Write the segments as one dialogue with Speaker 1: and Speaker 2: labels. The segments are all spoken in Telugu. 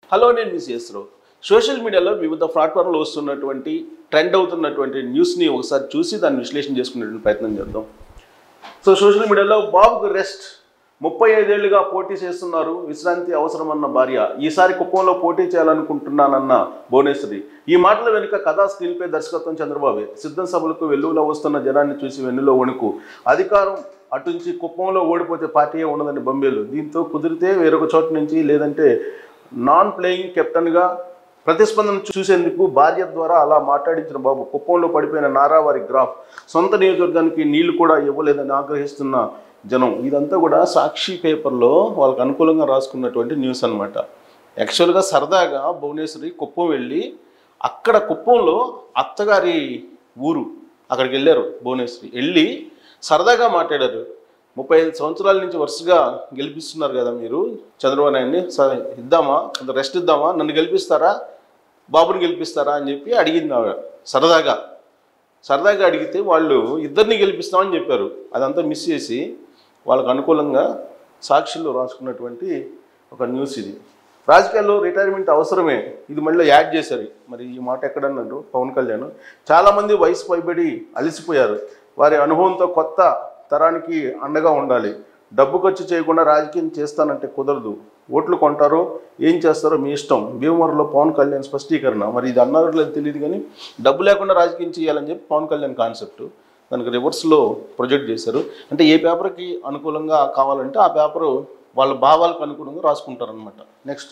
Speaker 1: హలో నేను మిస్ చేస్తున్నావు సోషల్ మీడియాలో వివిధ ప్లాట్ఫామ్లో వస్తున్నటువంటి ట్రెండ్ అవుతున్నటువంటి న్యూస్ని ఒకసారి చూసి దాన్ని విశ్లేషణ చేసుకునేటువంటి ప్రయత్నం చేద్దాం సో సోషల్ మీడియాలో బాబుకు రెస్ట్ ముప్పై ఐదేళ్లుగా పోటీ చేస్తున్నారు విశ్రాంతి అవసరమన్న భార్య ఈసారి కుప్పంలో పోటీ చేయాలనుకుంటున్నానన్న భువనేశ్వరి ఈ మాటల వెనుక కథా స్క్రీన్పై దర్శకత్వం చంద్రబాబు సిద్ధం సభలకు వెల్లువలో వస్తున్న జనాన్ని చూసి వెన్నులో వణుకు అధికారం అటుంచి కుప్పంలో ఓడిపోతే పార్టీయే ఉండదని బొంబేలు దీంతో కుదిరితే వేరొక చోట నుంచి లేదంటే నాన్ ప్లేయింగ్ కెప్టెన్గా ప్రతిస్పందన చూసేందుకు భార్య ద్వారా అలా మాట్లాడించిన బాబు కుప్పంలో పడిపోయిన నారావారి గ్రాఫ్ సొంత నియోజకవర్గానికి నీళ్లు కూడా ఇవ్వలేదని ఆగ్రహిస్తున్న జనం ఇదంతా కూడా సాక్షి పేపర్లో వాళ్ళకి అనుకూలంగా రాసుకున్నటువంటి న్యూస్ అనమాట యాక్చువల్గా సరదాగా భువనేశ్వరి కుప్పం వెళ్ళి అక్కడ కుప్పంలో అత్తగారి ఊరు అక్కడికి వెళ్ళారు భువనేశ్వరి వెళ్ళి సరదాగా మాట్లాడారు ముప్పై ఐదు సంవత్సరాల నుంచి వరుసగా గెలిపిస్తున్నారు కదా మీరు చంద్రబాబు నాయుడిని సరే ఇద్దామా కొంత రెస్ట్ ఇద్దామా నన్ను గెలిపిస్తారా బాబుని గెలిపిస్తారా అని చెప్పి అడిగింది ఆవిడ సరదాగా సరదాగా అడిగితే వాళ్ళు ఇద్దరిని గెలిపిస్తామని చెప్పారు అదంతా మిస్ చేసి వాళ్ళకు అనుకూలంగా సాక్షిలో రాసుకున్నటువంటి ఒక న్యూస్ ఇది రాజకీయాల్లో రిటైర్మెంట్ అవసరమే ఇది మళ్ళీ యాడ్ చేశారు మరి ఈ మాట ఎక్కడన్నారు పవన్ కళ్యాణ్ చాలామంది వయసు పైబడి అలసిపోయారు వారి అనుభవంతో కొత్త తరానికి అండగా ఉండాలి డబ్బు ఖర్చు చేయకుండా రాజకీయం చేస్తానంటే కుదరదు ఓట్లు కొంటారో ఏం చేస్తారో మీ ఇష్టం భీమవరంలో పవన్ కళ్యాణ్ స్పష్టీకరణ మరి ఇది అన్నారో లేదో తెలియదు కానీ డబ్బు లేకుండా రాజకీయం చేయాలని చెప్పి పవన్ కళ్యాణ్ కాన్సెప్ట్ దానికి రివర్స్లో ప్రొజెక్ట్ చేశారు అంటే ఏ పేపర్కి అనుకూలంగా కావాలంటే ఆ పేపరు వాళ్ళ భావాలకు అనుకూలంగా రాసుకుంటారనమాట నెక్స్ట్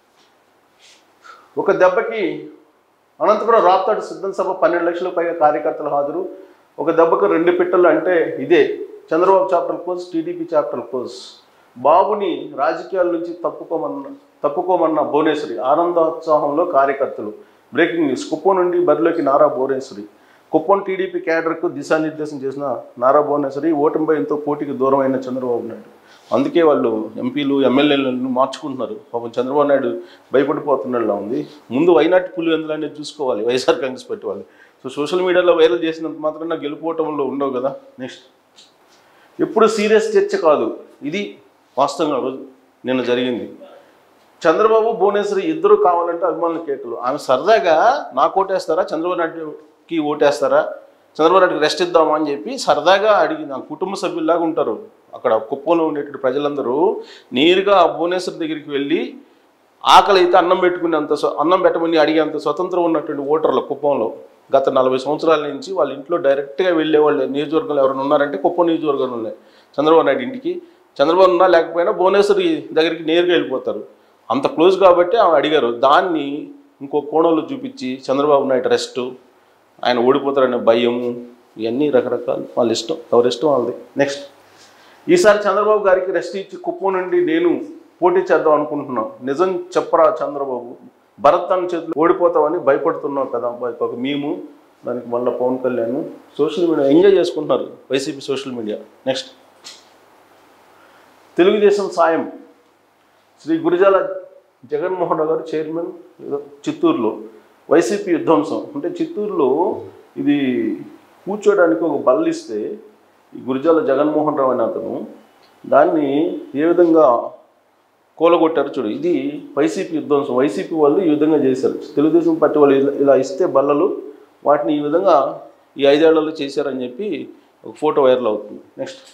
Speaker 1: ఒక దెబ్బకి అనంతపురం రాప్తాడు సిద్ధం సభ పన్నెండు లక్షల పైగా కార్యకర్తలు హాజరు ఒక దెబ్బకు రెండు పిట్టలు అంటే ఇదే Chandrababu chapter close TDP chapter close బాబుని రాజకీయాల నుంచి తప్పుకోమన్న తప్పుకోమన్న భువనేశ్వరి ఆనందోత్సాహంలో కార్యకర్తలు బ్రేకింగ్ న్యూస్ కుప్పం నుండి బరిలోకి నారా భువనేశ్వరి కుప్పం టీడీపీ క్యాడర్కు దిశానిర్దేశం చేసిన నారా భువనేశ్వరి ఓటమిపై ఎంతో పోటీకి దూరమైన చంద్రబాబు నాయుడు అందుకే వాళ్ళు ఎంపీలు ఎమ్మెల్యేలను మార్చుకుంటున్నారు పాపం చంద్రబాబు నాయుడు భయపడిపోతున్నలా ఉంది ముందు వైనాటి పులి ఎందులో అనేది చూసుకోవాలి వైఎస్ఆర్ కాంగ్రెస్ పెట్టి వాళ్ళు సో సోషల్ మీడియాలో వైరల్ చేసినంత మాత్రాన గెలుపోవటంలో ఉండవు కదా నెక్స్ట్ ఎప్పుడు సీరియస్ చర్చ కాదు ఇది వాస్తవంగా రోజు నిన్న జరిగింది చంద్రబాబు భువనేశ్వరి ఇద్దరు కావాలంటే అభిమానుల కేకలు ఆమె సరదాగా నాకు ఓటేస్తారా చంద్రబాబు నాయుడుకి ఓటేస్తారా చంద్రబాబు నాయుడుకి రెస్ట్ ఇద్దామా అని చెప్పి సరదాగా అడిగి నా కుటుంబ సభ్యుల్లాగా ఉంటారు అక్కడ కుప్పంలో ఉండేటువంటి ప్రజలందరూ నేరుగా ఆ భువనేశ్వరి దగ్గరికి వెళ్ళి ఆకలి అయితే అన్నం పెట్టుకునేంత స్వ- అన్నం పెట్టమని అడిగేంత స్వతంత్రం ఉన్నటువంటి ఓటర్లు కుప్పంలో గత నలభై సంవత్సరాల నుంచి వాళ్ళ ఇంట్లో డైరెక్ట్గా వెళ్ళే వాళ్ళు నియోజకవర్గంలో ఎవరైనా ఉన్నారంటే కుప్పం నియోజకవర్గంలో ఉన్నాయి చంద్రబాబు నాయుడు ఇంటికి చంద్రబాబు ఉన్నా లేకపోయినా భువనేశ్వరి దగ్గరికి నేరుగా వెళ్ళిపోతారు అంత క్లోజ్ కాబట్టి ఆమె అడిగారు దాన్ని ఇంకో కోణంలో చూపించి చంద్రబాబు నాయుడు రెస్ట్ ఆయన ఓడిపోతారనే భయము ఇవన్నీ రకరకాలు వాళ్ళ ఇష్టం ఎవరి ఇష్టం వాళ్ళది నెక్స్ట్ ఈసారి చంద్రబాబు గారికి రెస్ట్ ఇచ్చి కుప్పం నుండి నేను పోటీ చేద్దాం అనుకుంటున్నాం నిజం చెప్పరా చంద్రబాబు భరత్ తన చేతులు ఓడిపోతామని భయపడుతున్నావు కదా అబ్బాయి ఒక మేము దానికి మళ్ళీ Pawan Kalyan social media enjoy చేసుకుంటున్నారు YCP social media next Telugu Desam సాయం శ్రీ గురిజాల జగన్మోహన్ రావు గారు చైర్మన్ ఏదో చిత్తూరులో వైసీపీ విధ్వంసం అంటే చిత్తూరులో ఇది కూర్చోడానికి ఒక బల్ల ఇస్తే ఈ గురిజాల జగన్మోహన్ రావు అనే అతను దాన్ని ఏ విధంగా కూలగొట్టారు చూడు ఇది వైసీపీ విధ్వంసం వైసీపీ వాళ్ళు ఈ విధంగా చేశారు తెలుగుదేశం పార్టీ వాళ్ళు ఇలా- ఇలా ఇస్తే బల్లలు వాటిని ఈ విధంగా ఈ ఐదేళ్లలో చేశారని చెప్పి ఒక ఫోటో వైరల్ అవుతుంది నెక్స్ట్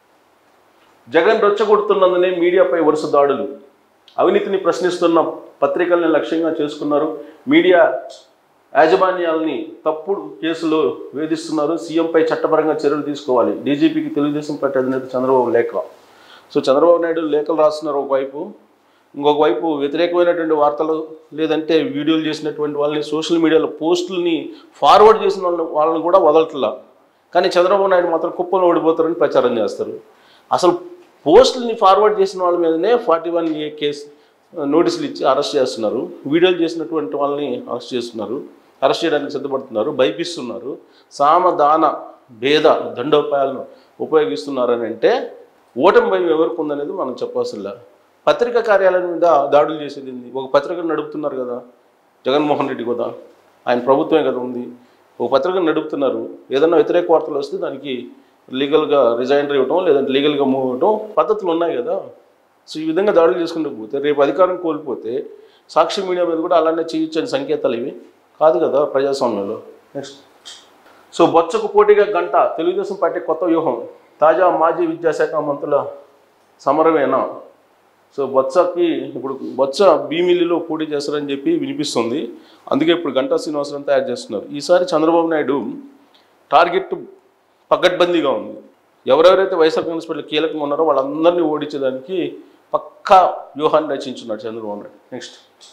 Speaker 1: జగన్ రెచ్చగొడుతున్నందునే మీడియాపై వరుస దాడులు అవినీతిని ప్రశ్నిస్తున్న పత్రికల్ని లక్ష్యంగా చేసుకున్నారు మీడియా యాజమాన్యాలని తప్పుడు కేసులో వేధిస్తున్నారు సీఎంపై చట్టపరంగా చర్యలు తీసుకోవాలి డీజీపీకి తెలుగుదేశం పార్టీ అధినేత చంద్రబాబు లేఖ సో చంద్రబాబు నాయుడు లేఖలు రాస్తున్నారు ఒకవైపు ఇంకొక వైపు వ్యతిరేకమైనటువంటి వార్తలు లేదంటే వీడియోలు చేసినటువంటి వాళ్ళని సోషల్ మీడియాలో పోస్టులని ఫార్వర్డ్ చేసిన వాళ్ళని వాళ్ళని కూడా వదలట్లా కానీ చంద్రబాబు నాయుడు మాత్రం కుప్పలు ఓడిపోతారని ప్రచారం చేస్తారు అసలు పోస్టులని ఫార్వర్డ్ చేసిన వాళ్ళ మీదనే ఫార్టీ వన్ ఏ కేసు నోటీసులు ఇచ్చి అరెస్ట్ చేస్తున్నారు వీడియోలు చేసినటువంటి వాళ్ళని అరెస్ట్ చేస్తున్నారు అరెస్ట్ చేయడానికి సిద్ధపడుతున్నారు భయపిస్తున్నారు సామదాన భేద దండోపాయాలను ఉపయోగిస్తున్నారని అంటే ఓటమి భయం ఎవరికి ఉందనేది మనం చెప్పాల్సిందా పత్రికా కార్యాలయం మీద దాడులు చేసేది ఏంది? ఒక పత్రికను నడుపుతున్నారు కదా జగన్మోహన్ రెడ్డి కూడా ఆయన ప్రభుత్వమే కదా ఉంది ఒక పత్రికను నడుపుతున్నారు ఏదన్నా వ్యతిరేక వార్తలు వస్తే దానికి లీగల్గా రిజైండర్ ఇవ్వటం లేదంటే లీగల్గా మూవ్ అవ్వటం పద్ధతులు ఉన్నాయి కదా సో ఈ విధంగా దాడులు చేసుకుంటూ పోతే రేపు అధికారం కోల్పోతే సాక్షి మీడియా మీద కూడా అలానే చేయొచ్చని సంకేతాలు ఇవి కాదు కదా ప్రజాస్వామ్యంలో నెక్స్ట్ సో బొచ్చకు పోటీగా గంట తెలుగుదేశం పార్టీ కొత్త వ్యూహం తాజా మాజీ విద్యాశాఖ మంత్రుల సమరమేనా సో బొత్సకి ఇప్పుడు బొత్స భీమిల్లిలో పోటీ చేస్తారని చెప్పి వినిపిస్తుంది అందుకే ఇప్పుడు గంటా శ్రీనివాసరావు తయారు చేస్తున్నారు ఈసారి చంద్రబాబు నాయుడు టార్గెట్ పకడ్బందీగా ఉంది ఎవరెవరైతే వైఎస్ఆర్ కాంగ్రెస్ పార్టీ కీలకంగా ఉన్నారో వాళ్ళందరినీ ఓడించడానికి పక్కా వ్యూహాన్ని రచించున్నాడు Chandrababu Naidu next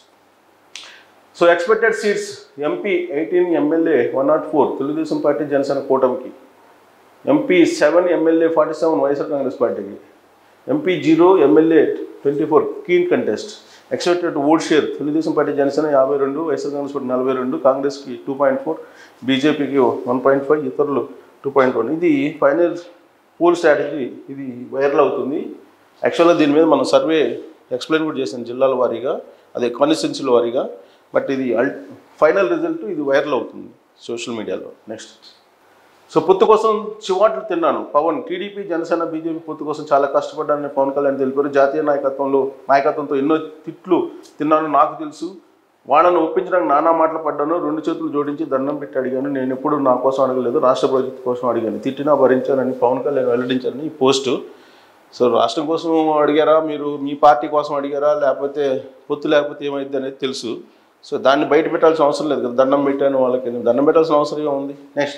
Speaker 1: so expected seats MP eighteen MLA one nought four Telugu Desam party Janasena కూటమికి MP seven MLA forty seven YSR Congress పార్టీకి MP zero MLA twenty four keen contest expected vote share Telugu Desam party Janasena యాభై రెండు వైఎస్ఆర్ కాంగ్రెస్ పార్టీ నలభై రెండు కాంగ్రెస్కి టూ పాయింట్ ఫోర్ బీజేపీకి వన్ పాయింట్ ఫైవ్ ఇతరులు టూ పాయింట్ వన్ ఇది ఫైనల్ పోల్ స్ట్రాటజీ ఇది వైరల్ అవుతుంది యాక్చువల్గా దీని మీద మనం సర్వే ఎక్స్ప్లెయిన్ కూడా చేసాం జిల్లాల వారీగా అదే కాన్స్టిట్యున్సీల వారీగా బట్ ఇది అల్ ఫైనల్ రిజల్ట్ ఇది వైరల్ అవుతుంది సోషల్ మీడియాలో నెక్స్ట్ సో పొత్తు కోసం చివాట్లు తిన్నాను పవన్ టీడీపీ జనసేన బీజేపీ పొత్తు కోసం చాలా కష్టపడ్డానని పవన్ కళ్యాణ్ తెలిపారు జాతీయ నాయకత్వంలో నాయకత్వంతో ఎన్నో తిట్లు తిన్నాను నాకు తెలుసు వాళ్ళను ఒప్పించడానికి నానా మాటలు పడ్డాను రెండు చేతులు జోడించి దండం పెట్టి అడిగాను నేను ఎప్పుడు నా కోసం అడగలేదు రాష్ట్ర ప్రభుత్వం కోసం అడిగాను తిట్టినా భరించానని పవన్ కళ్యాణ్ వెల్లడించారని ఈ పోస్టు సో రాష్ట్రం కోసం అడిగారా మీరు మీ పార్టీ కోసం అడిగారా లేకపోతే పొత్తు లేకపోతే ఏమైంది అనేది తెలుసు సో దాన్ని బయట పెట్టాల్సిన అవసరం లేదు కదా దండం పెట్టాను వాళ్ళకి దండం పెట్టాల్సిన అవసరం ఏముంది నెక్స్ట్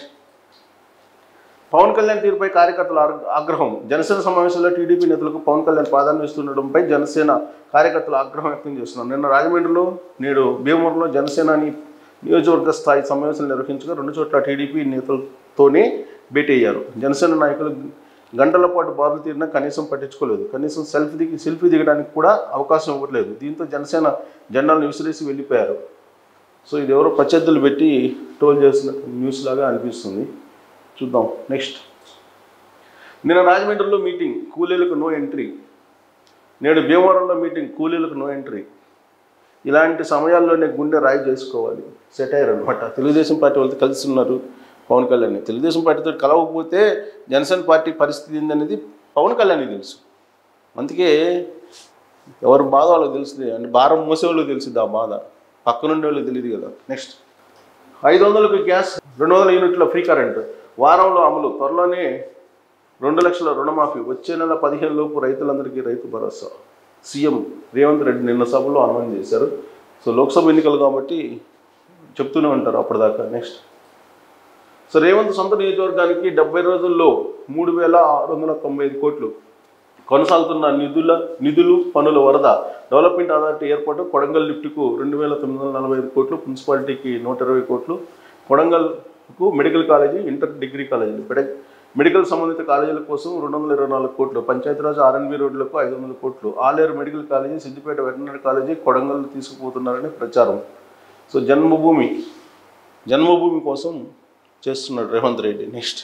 Speaker 1: పవన్ కళ్యాణ్ తీరుపై కార్యకర్తల ఆగ్- ఆగ్రహం జనసేన సమావేశంలో టీడీపీ నేతలకు పవన్ కళ్యాణ్ ప్రాధాన్యం ఇస్తుండడంపై జనసేన కార్యకర్తలు ఆగ్రహం వ్యక్తం చేస్తున్నారు నిన్న రాజమండ్రిలో నేడు భీమవరంలో జనసేన అని నియోజకవర్గ స్థాయి సమావేశాలు నిర్వహించగా రెండు చోట్ల టీడీపీ నేతలతోనే భేటీ అయ్యారు జనసేన నాయకులు గంటల పాటు బారులు తీరినా కనీసం పట్టించుకోలేదు కనీసం సెల్ఫీ దిగి సెల్ఫీ దిగడానికి కూడా అవకాశం ఇవ్వట్లేదు దీంతో జనసేన జెండాలను విసిరేసి వెళ్ళిపోయారు సో ఇది ఎవరో ప్రత్యర్థులు పెట్టి ట్రోల్ చేసిన న్యూస్ లాగా అనిపిస్తుంది చూద్దాం నెక్స్ట్ నిన్న రాజమండ్రిలో మీటింగ్ కూలీలకు నో ఎంట్రీ నేడు భీమవరంలో మీటింగ్ కూలీలకు నో ఎంట్రీ ఇలాంటి సమయాల్లోనే గుండె రాయి చేసుకోవాలి సెటైర్ అనమాట తెలుగుదేశం పార్టీ వాళ్ళతో కలిసి ఉన్నారు పవన్ కళ్యాణ్ తెలుగుదేశం పార్టీతో కలవకపోతే జనసేన పార్టీ పరిస్థితి ఏందనేది పవన్ కళ్యాణ్కి తెలుసు అందుకే ఎవరి బాధ వాళ్ళకి తెలుస్తుంది అంటే భారం మోసేవాళ్ళకి తెలిసింది ఆ బాధ పక్కనుండే వాళ్ళకి తెలియదు కదా నెక్స్ట్ ఐదు వందలకు గ్యాస్ రెండు వందల యూనిట్ల ఫ్రీ కరెంట్ వారంలో అమలు త్వరలోనే రెండు లక్షల రుణమాఫీ వచ్చే నెల పదిహేను లోపు రైతులందరికీ రైతు భరోసా సీఎం రేవంత్ రెడ్డి నిన్న సభలో అనౌన్స్ చేశారు సో లోక్సభ ఎన్నికలు కాబట్టి చెప్తూనే ఉంటారు అప్పటిదాకా నెక్స్ట్ సో రేవంత్ సొంత నియోజకవర్గానికి డెబ్బై రోజుల్లో మూడు వేల ఆరు వందల తొంభై ఐదు కోట్లు కొనసాగుతున్న నిధుల నిధులు పనుల వరద డెవలప్మెంట్ అథారిటీ ఏర్పాటు కొడంగల్ లిఫ్ట్కు రెండు వేల తొమ్మిది వందల నలభై ఐదు కోట్లు మున్సిపాలిటీకి నూట ఇరవై కోట్లు కొడంగల్కు మెడికల్ కాలేజీ ఇంటర్ డిగ్రీ కాలేజీలు మెడి- మెడికల్ సంబంధిత కాలేజీల కోసం రెండు వందల ఇరవై నాలుగు కోట్లు పంచాయతీరాజ్ ఆర్ఎన్బి రోడ్లకు ఐదు వందల కోట్లు Aler medical college Siddipet veterinary college Kodangal తీసుకుపోతున్నారని ప్రచారం సో జన్మభూమి జన్మభూమి కోసం చేస్తున్నాడు రేవంత్ రెడ్డి నెక్స్ట్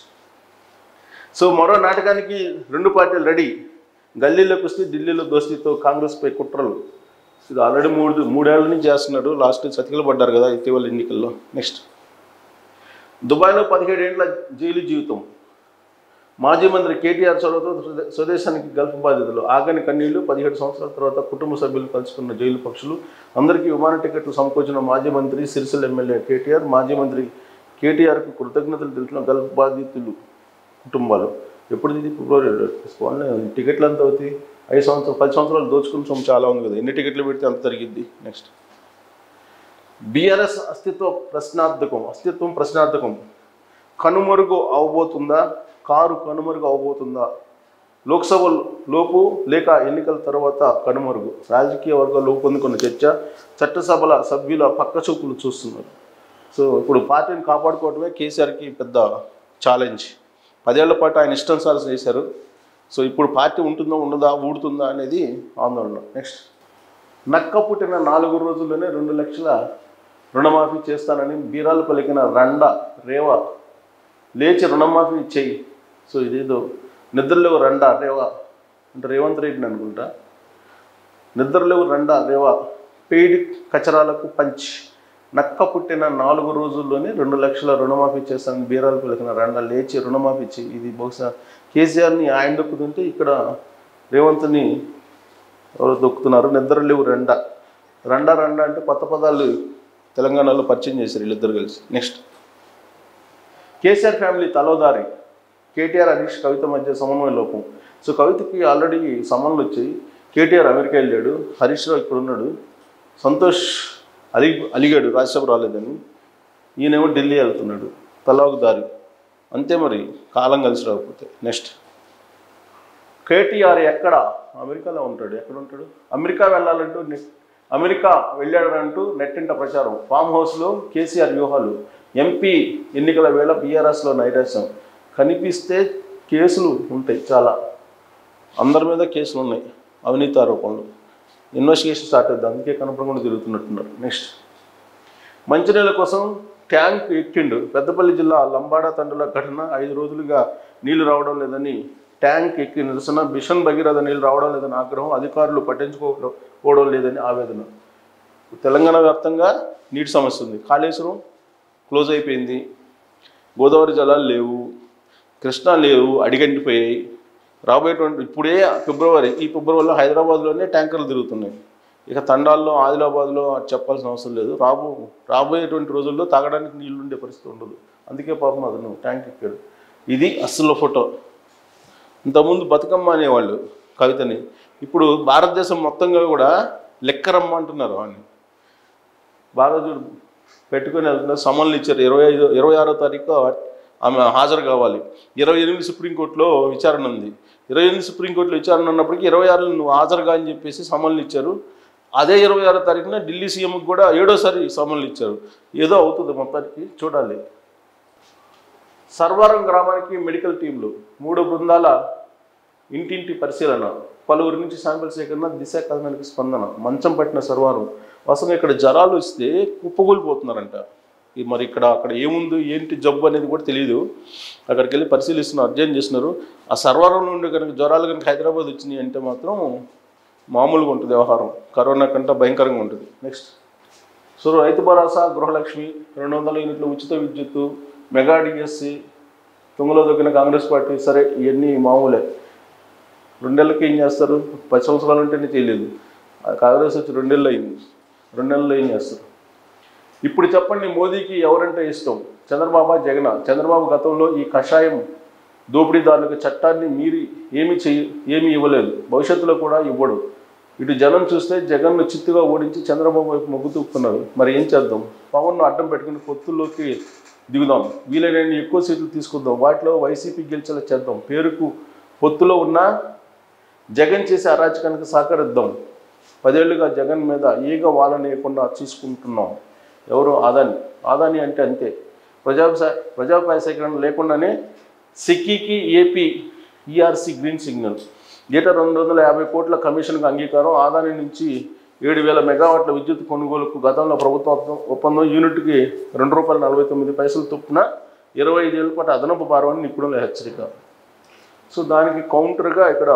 Speaker 1: సో మరో నాటకానికి రెండు పార్టీలు రెడీ గల్లీలో కుస్తీ ఢిల్లీలో దోస్తీతో కాంగ్రెస్పై కుట్రలు ఇది ఆల్రెడీ మూడు మూడేళ్ల నుంచి చేస్తున్నాడు లాస్ట్ సతికిలు పడ్డారు కదా ఇటీవల ఎన్నికల్లో నెక్స్ట్ దుబాయ్లో పదిహేడేండ్ల జైలు జీవితం మాజీ మంత్రి కేటీఆర్ చొరవతో స్వదే- స్వదేశానికి గల్ఫ్ బాధితులు ఆగని కన్నీళ్లు పదిహేడు సంవత్సరాల తర్వాత కుటుంబ సభ్యులు కలుసుకున్న జైలు పక్షులు అందరికీ విమాన టికెట్లు సమకూర్చిన మాజీ మంత్రి సిరిసిల్ల ఎమ్మెల్యే కేటీఆర్ మాజీ మంత్రి కేటీఆర్కు కృతజ్ఞతలు తెలిపిన గల్ఫ్ బాధితులు కుటుంబాలు ఎప్పుడు ఇది ఫిబ్రవరి పోన్లే, టికెట్లు ఎంత అవుతాయి ఐదు సంవత్సరాలు పది సంవత్సరాలు దోచుకున్న సొమ్ము చాలా ఉంది కదా ఎన్ని టికెట్లు పెడితే అంత జరిగిద్ది నెక్స్ట్ బీఆర్ఎస్ అస్తిత్వ ప్రశ్నార్థకం అస్తిత్వం ప్రశ్నార్థకం కనుమరుగు అవబోతుందా కారు కనుమరుగు అవబోతుందా లోక్సభ లోపు లేక ఎన్నికల తర్వాత కనుమరుగు రాజకీయ వర్గాలు పొందుకున్న చర్చ చట్టసభల సభ్యుల పక్క చూపులు చూస్తున్నారు సో ఇప్పుడు పార్టీని కాపాడుకోవడమే కేసీఆర్కి పెద్ద ఛాలెంజ్ పదేళ్ల పాటు ఆయన ఇష్టానుసారం చేశారు సో ఇప్పుడు పార్టీ ఉంటుందా ఉండదా ఊడుతుందా అనేది ఆందోళన నెక్స్ట్ నక్క పుట్టిన నాలుగు రోజుల్లోనే రెండు లక్షల రుణమాఫీ చేస్తానని బీరాలు పలికిన రండ రేవ లేచి రుణమాఫీ చెయ్యి సో ఇదేదో నిద్రలేవు రండ రేవ అంటే రేవంత్ రెడ్డిని అనుకుంటా నిద్రలేవు రండ రేవ పెయిడ్ కచరాలకు పంచ్ నక్క పుట్టిన నాలుగు రోజుల్లోనే రెండు లక్షల రుణమాఫీ చేస్తానని బీరాలు పలికిన రండ లేచి రుణమాఫీ చెయ్యి ఇది బహుశా కేసీఆర్ని ఆయన దొక్కుతుంటే ఇక్కడ రేవంత్ని ఎవరు దొక్కుతున్నారు నిద్ర లేవు రెండ రండా రండా అంటే కొత్త పదాలు తెలంగాణలో పరిచయం చేశారు వీళ్ళిద్దరు కలిసి నెక్స్ట్ కేసీఆర్ ఫ్యామిలీ తలోదారి కేటీఆర్ హరీష్ కవిత మధ్య సమన్వయ లోపం సో కవితకి ఆల్రెడీ సమన్లు వచ్చాయి కేటీఆర్ అమెరికా వెళ్ళాడు హరీష్ రావు ఇక్కడ ఉన్నాడు సంతోష్ అలి అలిగాడు రాజ్యసభ రాలేదని ఈయనేమో ఢిల్లీ వెళ్తున్నాడు తలా ఒక దారి అంతే మరి కాలం కలిసి రాకపోతే నెక్స్ట్ కేటీఆర్ ఎక్కడ అమెరికాలో ఉంటాడు ఎక్కడ ఉంటాడు అమెరికా వెళ్ళాలంటూ నెట్ అమెరికా వెళ్ళాడంటూ నెట్టింట ప్రచారం ఫామ్ హౌస్లో కేసీఆర్ వ్యూహాలు ఎంపీ ఎన్నికల వేళ బీఆర్ఎస్లో నైరాశ్యం కనిపిస్తే కేసులు ఉంటాయి చాలా అందరి మీద కేసులు ఉన్నాయి అవినీతి ఆరోపణలు ఇన్వెస్టిగేషన్ స్టార్ట్ అవుతుంది అందుకే కనపడకుండా తిరుగుతున్నట్టున్నారు నెక్స్ట్ మంచినీళ్ళ కోసం ట్యాంక్ ఎక్కిండు పెద్దపల్లి జిల్లా లంబాడ తండ్రుల ఘటన ఐదు రోజులుగా నీళ్లు రావడం లేదని ట్యాంక్ ఎక్కి నిరసన బిషన్ భగీరథ నీళ్లు రావడం లేదని ఆగ్రహం అధికారులు పట్టించుకోకపోవడం లేదని ఆవేదన తెలంగాణ వ్యాప్తంగా నీటి సమస్య ఉంది కాళేశ్వరం క్లోజ్ అయిపోయింది గోదావరి జలాలు లేవు కృష్ణా లేవు అడిగంటిపోయాయి రాబోయేటువంటి ఇప్పుడే ఫిబ్రవరి ఈ ఫిబ్రవరిలో హైదరాబాద్లోనే ట్యాంకర్లు తిరుగుతున్నాయి ఇక తండాల్లో ఆదిలాబాద్లో అది చెప్పాల్సిన అవసరం లేదు రాబో రాబోయేటువంటి రోజుల్లో తాగడానికి నీళ్ళు ఉండే పరిస్థితి ఉండదు అందుకే పాపం అతను ట్యాంక్ ఎక్కాడు ఇది అసలు ఫోటో ఇంతకుముందు బతుకమ్మ అనేవాళ్ళు కవితని ఇప్పుడు భారతదేశం మొత్తంగా కూడా లెక్కరమ్మ అంటున్నారు వాడిని బాగా చూడు పెట్టుకొని వెళ్తున్నారు సమన్లు ఇచ్చారు ఇరవై ఐదు ఇరవై ఆరో తారీఖు ఆమె హాజరు కావాలి ఇరవై ఎనిమిది సుప్రీంకోర్టులో విచారణ ఉంది ఇరవై ఎనిమిది సుప్రీంకోర్టులో విచారణ ఉన్నప్పటికీ ఇరవై ఆరులో నువ్వు హాజరుగా అని చెప్పేసి సమన్లు ఇచ్చారు అదే ఇరవై ఆరో తారీఖున ఢిల్లీ సీఎంకి కూడా ఏడోసారి సమన్లు ఇచ్చారు ఏదో అవుతుంది మొత్తానికి చూడాలి సర్వారం గ్రామానికి మెడికల్ టీంలు మూడు బృందాల ఇంటింటి పరిశీలన పలువురి నుంచి శాంపిల్ సేకరణ దిశ కథనానికి స్పందన మంచం పట్టిన సర్వారం వాస్తవంగా ఇక్కడ జ్వరాలు వస్తే కుప్పగూలిపోతున్నారంట ఈ మరి ఇక్కడ అక్కడ ఏముంది ఏంటి జబ్బు అనేది కూడా తెలియదు అక్కడికి వెళ్ళి పరిశీలిస్తున్నారు అధ్యయనం చేస్తున్నారు ఆ సర్వారం నుండి కనుక జ్వరాలు కనుక హైదరాబాద్ వచ్చినాయి అంటే మాత్రం మామూలుగా ఉంటుంది వ్యవహారం కరోనా కంటే భయంకరంగా ఉంటుంది నెక్స్ట్ సో రైతు భరోసా గృహలక్ష్మి రెండు వందల యూనిట్ల ఉచిత విద్యుత్తు మెగా డిఎస్సి తుంగలో దొక్కిన కాంగ్రెస్ పార్టీ సరే ఇవన్నీ మామూలే రెండేళ్ళకి ఏం చేస్తారు పది సంవత్సరాలు ఉంటేనే తెలియదు ఆ కాంగ్రెస్ వచ్చి రెండేళ్ళు అయింది రెండు నెలల్లో ఏం చేస్తారు ఇప్పుడు చెప్పండి మోదీకి ఎవరంటే ఇష్టం చంద్రబాబు జగన్ చంద్రబాబు గతంలో ఈ కషాయం దోపిడీదారులకు చట్టాన్ని మీరి ఏమి చెయ్యి ఏమీ ఇవ్వలేదు భవిష్యత్తులో కూడా ఇవ్వడు ఇటు జనం చూస్తే జగన్ను చిత్తుగా ఓడించి చంద్రబాబు వైపు మొగ్గు చూపుతున్నారు మరి ఏం చేద్దాం పవన్ను అడ్డం పెట్టుకుని పొత్తుల్లోకి దిగుదాం వీలైనన్ని ఎక్కువ సీట్లు తీసుకుందాం వాటిలో వైసీపీ గెలిచేలా చేద్దాం పేరుకు పొత్తులో ఉన్న జగన్ చేసే అరాచకానికి సహకరిద్దాం పదేళ్లుగా జగన్ మీద ఈగ వాలనేయకుండా చూసుకుంటున్నాం ఎవరు ఆదాని ఆదాని అంటే అంతే ప్రజాపాయ ప్రజాపాయ సేకరణ లేకుండానే సిక్కికి ఏపీ ఈఆర్సీ గ్రీన్ సిగ్నల్ ఏటా రెండు వందల యాభై కోట్ల కమిషన్కు అంగీకారం ఆదాని నుంచి ఏడు వేల మెగావాట్ల విద్యుత్ కొనుగోలుకు గతంలో ప్రభుత్వ ఒప్ప- ఒప్పందం యూనిట్కి రెండు రూపాయల నలభై తొమ్మిది పైసలు చొప్పున ఇరవై ఐదేళ్ల పాటు అదనపు భారం అని నిపుణుల హెచ్చరిక సో దానికి కౌంటర్గా ఇక్కడ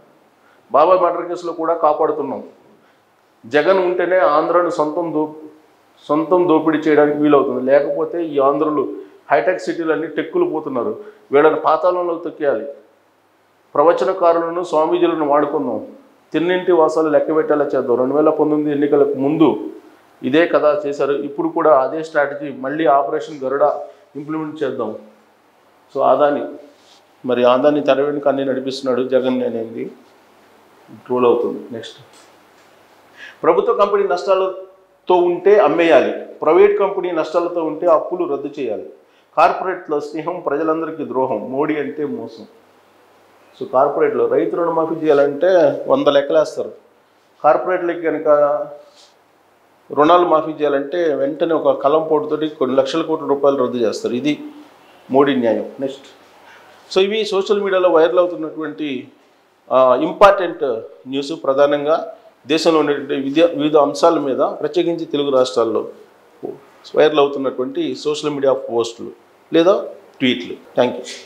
Speaker 1: బాబాయ్ మర్డర్ కేసులో కూడా కాపాడుతున్నాం జగన్ ఉంటేనే ఆంధ్రను సొంతం దో సొంతం దోపిడీ చేయడానికి వీలవుతుంది లేకపోతే ఈ ఆంధ్రులు హైటెక్ సిటీలన్నీ టెక్కులు పోతున్నారు వీళ్ళని పాతాళంలో తొక్కేయాలి ప్రవచనకారులను స్వామీజీలను వాడుకుందాం తిన్నింటి వాసాలు లెక్క పెట్టేలా చేద్దాం రెండు వేల పంతొమ్మిది ఎన్నికలకు ముందు ఇదే కథ చేశారు ఇప్పుడు కూడా అదే స్ట్రాటజీ మళ్ళీ ఆపరేషన్ గరుడ ఇంప్లిమెంట్ చేద్దాం సో ఆదాని మరి ఆదాని తెర వెనుక అన్ని నడిపిస్తున్నాడు జగన్ అనేది ట్రోల్ అవుతుంది నెక్స్ట్ ప్రభుత్వ కంపెనీ నష్టాలతో ఉంటే అమ్మేయాలి ప్రైవేట్ కంపెనీ నష్టాలతో ఉంటే అప్పులు రద్దు చేయాలి కార్పొరేట్లో స్నేహం ప్రజలందరికీ ద్రోహం మోడీ అంటే మోసం సో కార్పొరేట్లో రైతు రుణమాఫీ చేయాలంటే వంద లెక్కలేస్తారు కార్పొరేట్లకి కనుక రుణాలు మాఫీ చేయాలంటే వెంటనే ఒక కలం పోటుతోటి కొన్ని లక్షల కోట్ల రూపాయలు రద్దు చేస్తారు ఇది మోడీ న్యాయం నెక్స్ట్ సో ఇవి సోషల్ మీడియాలో వైరల్ అవుతున్నటువంటి ఇంపార్టెంట్ న్యూస్ ప్రధానంగా దేశంలో ఉన్నటువంటి విద్య వివిధ అంశాల మీద ప్రత్యేకించి తెలుగు రాష్ట్రాల్లో వైరల్ అవుతున్నటువంటి సోషల్ మీడియా పోస్టులు లేదా ట్వీట్లు థ్యాంక్ యూ